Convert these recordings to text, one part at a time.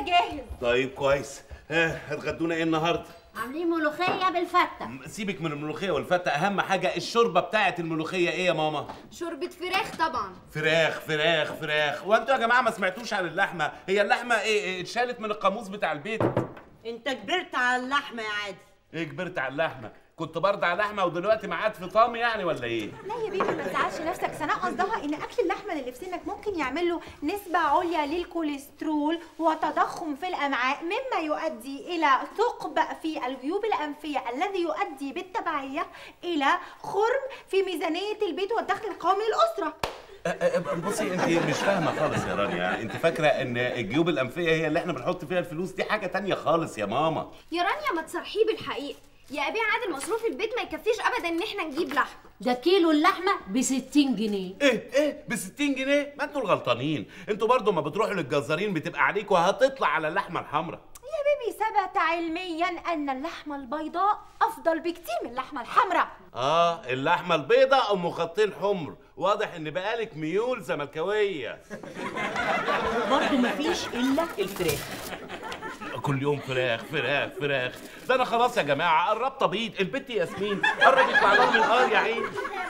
الغدا جاهز طيب كويس ها هتغدونا ايه النهارده عاملين ملوخيه بالفته سيبك من الملوخيه والفته اهم حاجه الشوربه بتاعه الملوخيه ايه يا ماما شوربه فراخ طبعا فراخ فراخ فراخ وانتوا يا جماعه ما سمعتوش عن اللحمه هي اللحمه ايه إيه، اتشالت من القاموس بتاع البيت انت كبرت على اللحمه يا عادل ايه كبرت على اللحمه كنت برضع لحمه ودلوقتي معاد في طامي يعني ولا ايه لا يا بيبي ما تزعلش نفسك سناء قصدها ان اكل اللحمه اللي في سنك ممكن يعمل له نسبه عليا للكوليسترول وتضخم في الامعاء مما يؤدي الى ثقب في الجيوب الانفيه الذي يؤدي بالتبعيه الى خرم في ميزانيه البيت والدخل القومي للاسره أه، أه، بصي انت مش فاهمه خالص يا رانيا انت فاكره ان الجيوب الانفيه هي اللي احنا بنحط فيها الفلوس دي حاجه تانية خالص يا ماما يا رانيا ما تصرحيه بالحقيقه يا ابي عادل مصروف البيت ما يكفيش ابدا ان احنا نجيب لحمه ده كيلو اللحمه ب 60 جنيه ايه ايه ب 60 جنيه ما انتوا الغلطانين انتوا برضو ما بتروحوا للجزارين بتبقى عليكوا هتطلع على اللحمه الحمراء يا بيبي ثبت علميا ان اللحمه البيضاء افضل بكتير من اللحمه الحمراء اه اللحمه البيضاء ام خطين حمر واضح ان بقالك ميول زملكاويه برضه مفيش الا الفراخ كل يوم فراخ فراخ فراخ ده انا خلاص يا جماعه قربت ابيض البت ياسمين قرب يطلع لها من قار يا عيني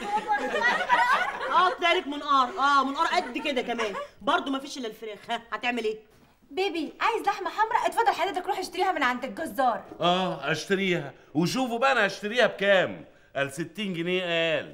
اه طلعلك منقار اه منقار قد كده كمان برضه مفيش الا الفراخ ها هتعمل ايه بيبي عايز لحمه حمراء اتفضل حضرتك روح اشتريها من عند الجزار اه اشتريها وشوفوا بقى انا هشتريها بكام قال 60 جنيه قال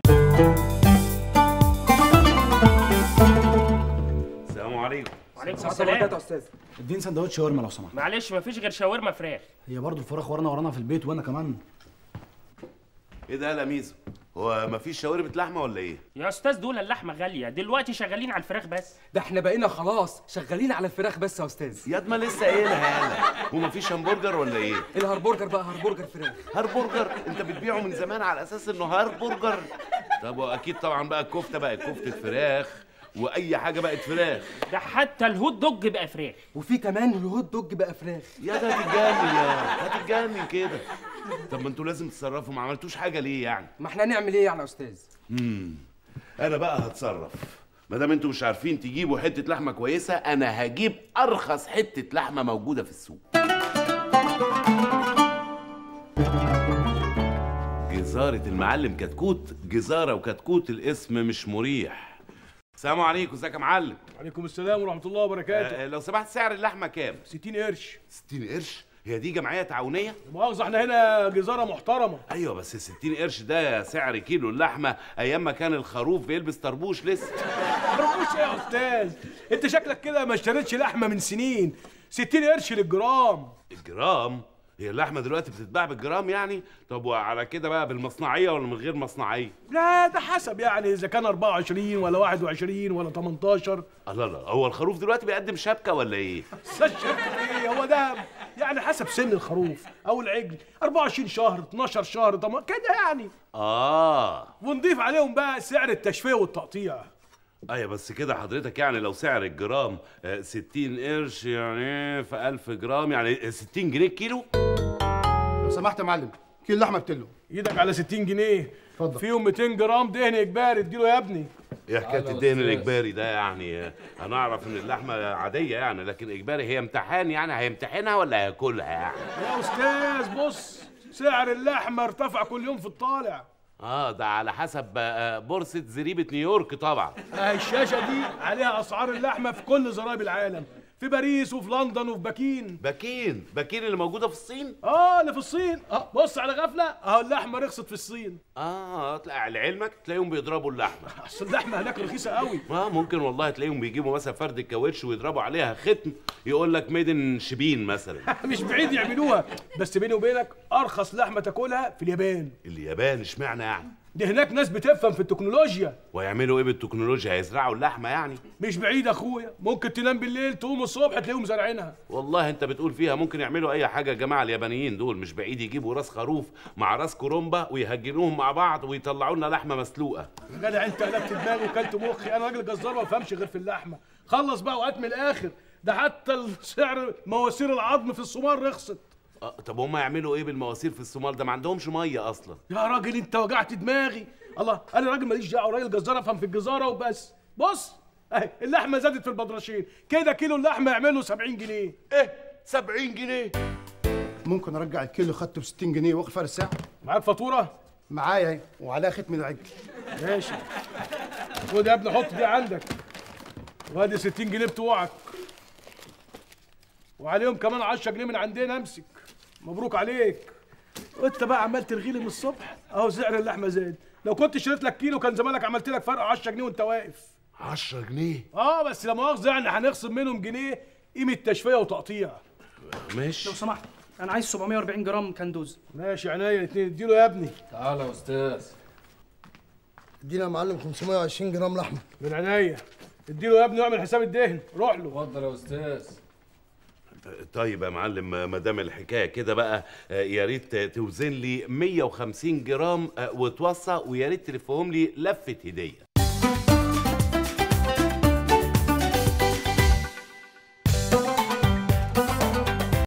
السلام عليكم وعليكم السلام السلام يا استاذ اديني سندوتش شاورما لو سمحت معلش مفيش غير شاورما فراخ هي برضه الفراخ ورانا ورانا في البيت وانا كمان ايه ده يا لميزو هو مفيش شاورما لحمه ولا ايه يا استاذ دول اللحمه غاليه دلوقتي شغالين على الفراخ بس ده احنا بقينا خلاص شغالين على الفراخ بس يا استاذ ياد ما لسه قايلها يالا ومفيش همبرجر ولا ايه الهربرجر بقى هربرجر فراخ هربرجر انت بتبيعه من زمان على اساس انه هربرجر طب واكيد طبعا بقى الكفته بقت كفته فراخ واي حاجه بقت فراخ ده حتى الهوت دوج بقى فراخ وفي كمان الهوت دوج بقى فراخ يا ده هتتجنن يا هتتجنن كده طب ما انتوا لازم تتصرفوا ما عملتوش حاجه ليه يعني ما احنا هنعمل ايه يعني يا استاذ امم انا بقى هتصرف ما دام انتوا مش عارفين تجيبوا حته لحمه كويسه انا هجيب ارخص حته لحمه موجوده في السوق جزارة المعلم كتكوت جزارة وكتكوت الاسم مش مريح السلام عليكم ازيك يا معلم عليكم السلام ورحمة الله وبركاته آه لو سمحت سعر اللحمة كام 60 قرش 60 قرش هي دي جمعية تعاونية مؤاخذة احنا هنا جزارة محترمة ايوه بس 60 قرش ده سعر كيلو اللحمة ايام ما كان الخروف بيلبس طربوش لسه برافوش ايه يا استاذ انت شكلك كده ما اشتريتش لحمة من سنين 60 قرش للجرام الجرام هي اللحمة دلوقتي بتتباع بالجرام يعني طب وعلى كده بقى بالمصنعية ولا من غير مصنعية لا ده حسب يعني اذا كان 24 ولا 21 ولا 18 الله لا هو الخروف دلوقتي بيقدم شبكة ولا ايه استاذ شركة ايه هو ده يعني حسب سن الخروف او العجل 24 شهر 12 شهر طب كده يعني اه ونضيف عليهم بقى سعر التشفيه والتقطيع ايوه بس كده حضرتك يعني لو سعر الجرام آه، 60 قرش يعني في 1000 جرام يعني 60 جنيه كيلو لو سمحت يا معلم كيلو لحمه بتلو ايدك على 60 جنيه اتفضل فيهم 200 جرام دهن اجباري اديله يا ابني ايه حكايه الدين الاجباري ده يعني آه، هنعرف ان اللحمه عاديه يعني لكن اجباري هي امتحان يعني هيمتحنها ولا هياكلها يعني يا استاذ بص سعر اللحمه ارتفع كل يوم في الطالع اه ده على حسب آه، بورصه زريبه نيويورك طبعا آه الشاشه دي عليها اسعار اللحمه في كل زرايب العالم في باريس وفي لندن وفي بكين بكين بكين اللي موجوده في الصين اه اللي في الصين اه بص على غفله اهو اللحمه رخصت في الصين اه طلع لعلمك تلاقيهم بيضربوا اللحمه اصل اللحمه هناك رخيصه قوي اه ممكن والله تلاقيهم بيجيبوا مثلا فرد الكاوتش ويضربوا عليها ختم يقول لك ميدن شبين مثلا مش بعيد يعملوها بس بيني وبينك ارخص لحمه تاكلها في اليابان اليابان اشمعنى يعني دي هناك ناس بتفهم في التكنولوجيا ويعملوا ايه بالتكنولوجيا هيزرعوا اللحمه يعني مش بعيد يا اخويا ممكن تنام بالليل تقوم الصبح تلاقيهم زارعينها والله انت بتقول فيها ممكن يعملوا اي حاجه يا جماعه اليابانيين دول مش بعيد يجيبوا راس خروف مع راس كرومبا ويهجنوهم مع بعض ويطلعوا لنا لحمه مسلوقه يا جدع انت قلبت دماغي وكلت مخي انا راجل جزار ما بفهمش غير في اللحمه خلص بقى وقت من الاخر ده حتى سعر مواسير العظم في الصومال رخصت أه طب هم يعملوا ايه بالمواسير في الصومال ده ما عندهمش ميه اصلا يا راجل انت وجعت دماغي الله انا راجل ماليش دعوه راجل جزار افهم في الجزاره وبس بص اهي اللحمه زادت في البدرشين كده كيلو اللحمه يعمل له 70 جنيه ايه 70 جنيه ممكن ارجع الكيلو خدته ب 60 جنيه واخد فرق الساعه معاك فاتوره معايا اهي وعليها ختم العجل ماشي خد يا ابني حط دي عندك وادي 60 جنيه بتوعك وعليهم كمان 10 جنيه من عندنا امسك مبروك عليك وانت بقى عمال ترغي لي من الصبح اهو سعر اللحمه زاد لو كنت شريت لك كيلو كان زمانك عملت لك فرق 10 جنيه وانت واقف 10 جنيه اه بس لا مؤاخذه يعني هنخصم منهم جنيه قيمه تشفيه وتقطيع ماشي لو سمحت انا عايز 740 جرام كندوز ماشي عينيا الاثنين اديله يا ابني تعالى يا استاذ ادينا يا معلم 520 جرام لحمه من عينيا اديله يا ابني واعمل حساب الدهن روح له اتفضل يا استاذ طيب يا معلم ما دام الحكايه كده بقى آه، يا ريت توزن لي 150 جرام آه، وتوصى ويا ريت تلفهم لي لفه هديه